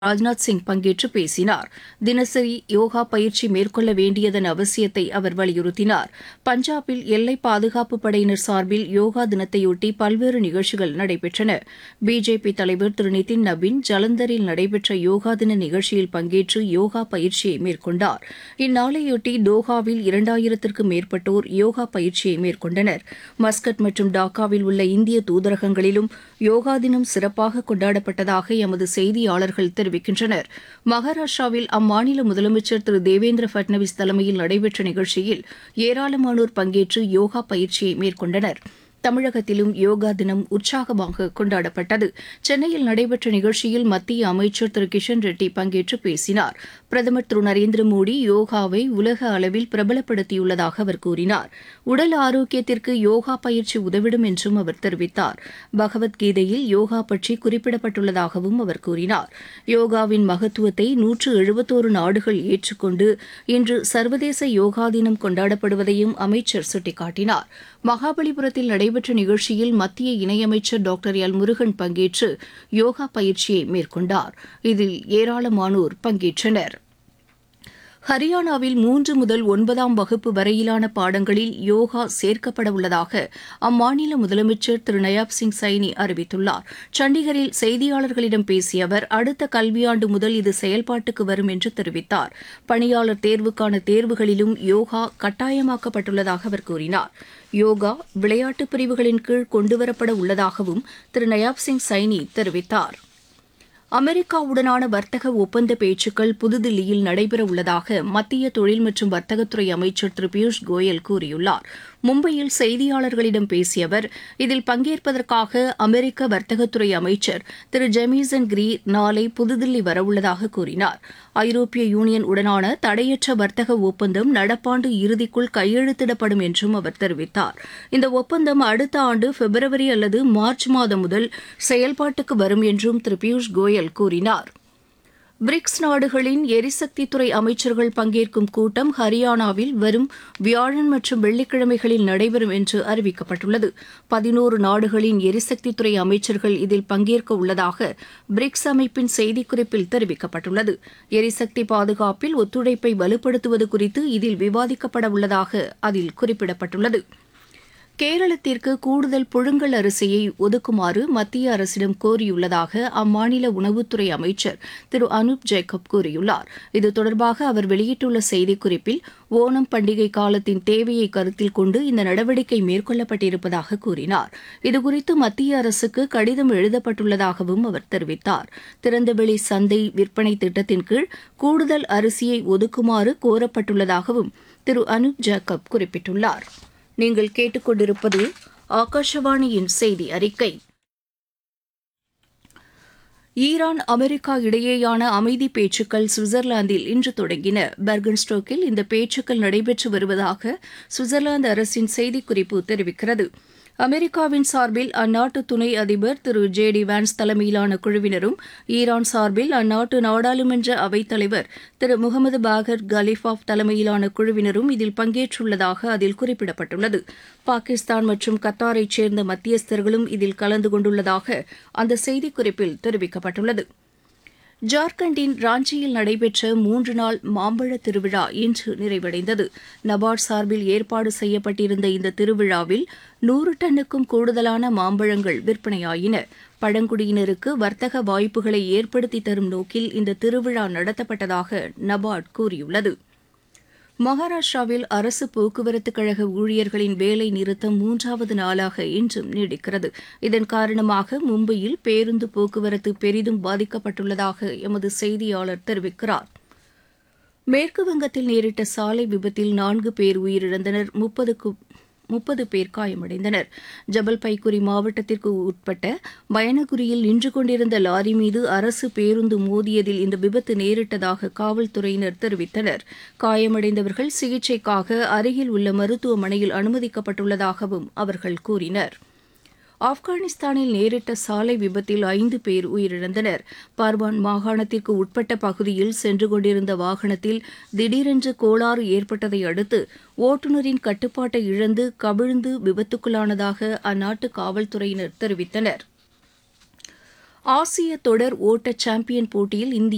ராஜ்நாத் சிங் பங்கேற்று பேசினார் தினசரி யோகா பயிற்சி மேற்கொள்ள வேண்டியதன் அவசியத்தை அவர் வலியுறுத்தினார் பஞ்சாபில் எல்லை பாதுகாப்பு படையினர் சார்பில் யோகா தினத்தையொட்டி பல்வேறு நிகழ்ச்சிகள் நடைபெற்றன பிஜேபி தலைவர் திரு நிதின் நபின் ஜலந்தரில் நடைபெற்ற யோகா தின நிகழ்ச்சியில் பங்கேற்று யோகா பயிற்சியை மேற்கொண்டார் இந்நாளையொட்டி தோஹாவில் இரண்டாயிரத்திற்கும் மேற்பட்டோர் யோகா பயிற்சியை மேற்கொண்டனர் மஸ்கட் மற்றும் டாக்காவில் உள்ள இந்திய தூதரகங்களிலும் யோகா தினம் சிறப்பாக கொண்டாடப்பட்டதாக எமது செய்தியாளர்கள் தெரிவிக்கின்றனர் மகாராஷ்டிராவில் அம்மாநில முதலமைச்சர் திரு தேவேந்திர பட்னவிஸ் தலைமையில் நடைபெற்ற நிகழ்ச்சியில் ஏராளமானோர் பங்கேற்று யோகா பயிற்சியை மேற்கொண்டனர் தமிழகத்திலும் யோகா தினம் உற்சாகமாக கொண்டாடப்பட்டது சென்னையில் நடைபெற்ற நிகழ்ச்சியில் மத்திய அமைச்சர் திரு கிஷன் ரெட்டி பங்கேற்று பேசினார் பிரதமர் திரு நரேந்திர மோடி யோகாவை உலக அளவில் பிரபலப்படுத்தியுள்ளதாக அவர் கூறினார் உடல் ஆரோக்கியத்திற்கு யோகா பயிற்சி உதவிடும் என்றும் அவர் தெரிவித்தார் பகவத்கீதையில் யோகா பற்றி குறிப்பிடப்பட்டுள்ளதாகவும் அவர் கூறினார் யோகாவின் மகத்துவத்தை நூற்று எழுபத்தோரு நாடுகள் ஏற்றுக்கொண்டு இன்று சர்வதேச யோகா தினம் கொண்டாடப்படுவதையும் அமைச்சர் சுட்டிக்காட்டினார் மகாபலிபுரத்தில் நடைபெற்ற நிகழ்ச்சியில் மத்திய இணையமைச்சர் டாக்டர் எல் முருகன் பங்கேற்று யோகா பயிற்சியை மேற்கொண்டார் இதில் ஏராளமானோர் பங்கேற்றனர் ஹரியானாவில் மூன்று முதல் ஒன்பதாம் வகுப்பு வரையிலான பாடங்களில் யோகா சேர்க்கப்பட உள்ளதாக அம்மாநில முதலமைச்சர் திரு நயாப் சிங் சைனி அறிவித்துள்ளார் சண்டிகரில் செய்தியாளர்களிடம் பேசிய அவர் அடுத்த கல்வியாண்டு முதல் இது செயல்பாட்டுக்கு வரும் என்று தெரிவித்தார் பணியாளர் தேர்வுக்கான தேர்வுகளிலும் யோகா கட்டாயமாக்கப்பட்டுள்ளதாக அவர் கூறினார் யோகா விளையாட்டுப் பிரிவுகளின் கீழ் கொண்டுவரப்பட உள்ளதாகவும் திரு நயாப் சிங் சைனி தெரிவித்தார் அமெரிக்காவுடனான வர்த்தக ஒப்பந்த பேச்சுக்கள் புதுதில்லியில் நடைபெற உள்ளதாக மத்திய தொழில் மற்றும் வர்த்தகத்துறை அமைச்சர் திரு பியூஷ் கோயல் கூறியுள்ளார் மும்பையில் செய்தியாளர்களிடம் பேசிய அவர் இதில் பங்கேற்பதற்காக அமெரிக்க வர்த்தகத்துறை அமைச்சர் திரு ஜெமிசன் கிரி நாளை புதுதில்லி வரவுள்ளதாக கூறினார் ஐரோப்பிய யூனியன் உடனான தடையற்ற வர்த்தக ஒப்பந்தம் நடப்பாண்டு இறுதிக்குள் கையெழுத்திடப்படும் என்றும் அவர் தெரிவித்தார் இந்த ஒப்பந்தம் அடுத்த ஆண்டு பிப்ரவரி அல்லது மார்ச் மாதம் முதல் செயல்பாட்டுக்கு வரும் என்றும் திரு பியூஷ் கோயல் கூறினார் பிரிக்ஸ் நாடுகளின் எரிசக்தித்துறை அமைச்சர்கள் பங்கேற்கும் கூட்டம் ஹரியானாவில் வரும் வியாழன் மற்றும் வெள்ளிக்கிழமைகளில் நடைபெறும் என்று அறிவிக்கப்பட்டுள்ளது பதினோரு நாடுகளின் எரிசக்தித்துறை அமைச்சர்கள் இதில் பங்கேற்க உள்ளதாக பிரிக்ஸ் அமைப்பின் செய்திக்குறிப்பில் தெரிவிக்கப்பட்டுள்ளது எரிசக்தி பாதுகாப்பில் ஒத்துழைப்பை வலுப்படுத்துவது குறித்து இதில் விவாதிக்கப்பட உள்ளதாக அதில் குறிப்பிடப்பட்டுள்ளது கேரளத்திற்கு கூடுதல் புழுங்கல் அரிசியை ஒதுக்குமாறு மத்திய அரசிடம் கோரியுள்ளதாக அம்மாநில உணவுத்துறை அமைச்சர் திரு அனுப் ஜேக்கப் கூறியுள்ளார் இது தொடர்பாக அவர் வெளியிட்டுள்ள செய்திக்குறிப்பில் ஓணம் பண்டிகை காலத்தின் தேவையை கருத்தில் கொண்டு இந்த நடவடிக்கை மேற்கொள்ளப்பட்டிருப்பதாக கூறினார் இதுகுறித்து மத்திய அரசுக்கு கடிதம் எழுதப்பட்டுள்ளதாகவும் அவர் தெரிவித்தார் திறந்தவெளி சந்தை விற்பனை திட்டத்தின் கீழ் கூடுதல் அரிசியை ஒதுக்குமாறு கோரப்பட்டுள்ளதாகவும் திரு அனுப் ஜேக்கப் குறிப்பிட்டுள்ளார் நீங்கள் கேட்டுக்கொண்டிருப்பது ஆகாஷவாணியின் செய்தி அறிக்கை ஈரான் அமெரிக்கா இடையேயான அமைதி பேச்சுக்கள் சுவிட்சர்லாந்தில் இன்று தொடங்கின பெர்கன்ஸ்டோக்கில் இந்த பேச்சுக்கள் நடைபெற்று வருவதாக சுவிட்சர்லாந்து அரசின் செய்திக்குறிப்பு தெரிவிக்கிறது அமெரிக்காவின் சார்பில் அந்நாட்டு துணை அதிபர் திரு ஜே டி வான்ஸ் தலைமையிலான குழுவினரும் ஈரான் சார்பில் அந்நாட்டு நாடாளுமன்ற அவைத்தலைவர் திரு முகமது பாகர் கலிஃபாப் தலைமையிலான குழுவினரும் இதில் பங்கேற்றுள்ளதாக அதில் குறிப்பிடப்பட்டுள்ளது பாகிஸ்தான் மற்றும் கத்தாரைச் சேர்ந்த மத்தியஸ்தர்களும் இதில் கலந்து கொண்டுள்ளதாக அந்த செய்திக்குறிப்பில் தெரிவிக்கப்பட்டுள்ளது ஜார்க்கண்டின் ராஞ்சியில் நடைபெற்ற மூன்று நாள் மாம்பழ திருவிழா இன்று நிறைவடைந்தது நபார்ட் சார்பில் ஏற்பாடு செய்யப்பட்டிருந்த இந்த திருவிழாவில் நூறு டன்னுக்கும் கூடுதலான மாம்பழங்கள் விற்பனையாயின பழங்குடியினருக்கு வர்த்தக வாய்ப்புகளை ஏற்படுத்தி தரும் நோக்கில் இந்த திருவிழா நடத்தப்பட்டதாக நபார்ட் கூறியுள்ளது மகாராஷ்டிராவில் அரசு போக்குவரத்துக் கழக ஊழியர்களின் வேலை நிறுத்தம் மூன்றாவது நாளாக இன்றும் நீடிக்கிறது இதன் காரணமாக மும்பையில் பேருந்து போக்குவரத்து பெரிதும் பாதிக்கப்பட்டுள்ளதாக எமது செய்தியாளர் தெரிவிக்கிறார் மேற்கு வங்கத்தில் நேரிட்ட சாலை விபத்தில் நான்கு பேர் உயிரிழந்தனர் முப்பதுக்கும் முப்பது பேர் காயமடைந்தனர் ஜபல்பைகுரி மாவட்டத்திற்கு உட்பட்ட பயணகுரியில் நின்று கொண்டிருந்த லாரி மீது அரசு பேருந்து மோதியதில் இந்த விபத்து நேரிட்டதாக காவல்துறையினர் தெரிவித்தனர் காயமடைந்தவர்கள் சிகிச்சைக்காக அருகில் உள்ள மருத்துவமனையில் அனுமதிக்கப்பட்டுள்ளதாகவும் அவர்கள் கூறினர் ஆப்கானிஸ்தானில் நேரிட்ட சாலை விபத்தில் ஐந்து பேர் உயிரிழந்தனர் பார்வான் மாகாணத்திற்கு உட்பட்ட பகுதியில் சென்று கொண்டிருந்த வாகனத்தில் திடீரென்று கோளாறு ஏற்பட்டதை அடுத்து ஓட்டுநரின் கட்டுப்பாட்டை இழந்து கவிழ்ந்து விபத்துக்குள்ளானதாக அந்நாட்டு காவல்துறையினர் தெரிவித்தனர் ஆசிய தொடர் ஓட்ட சாம்பியன் போட்டியில் இந்தியா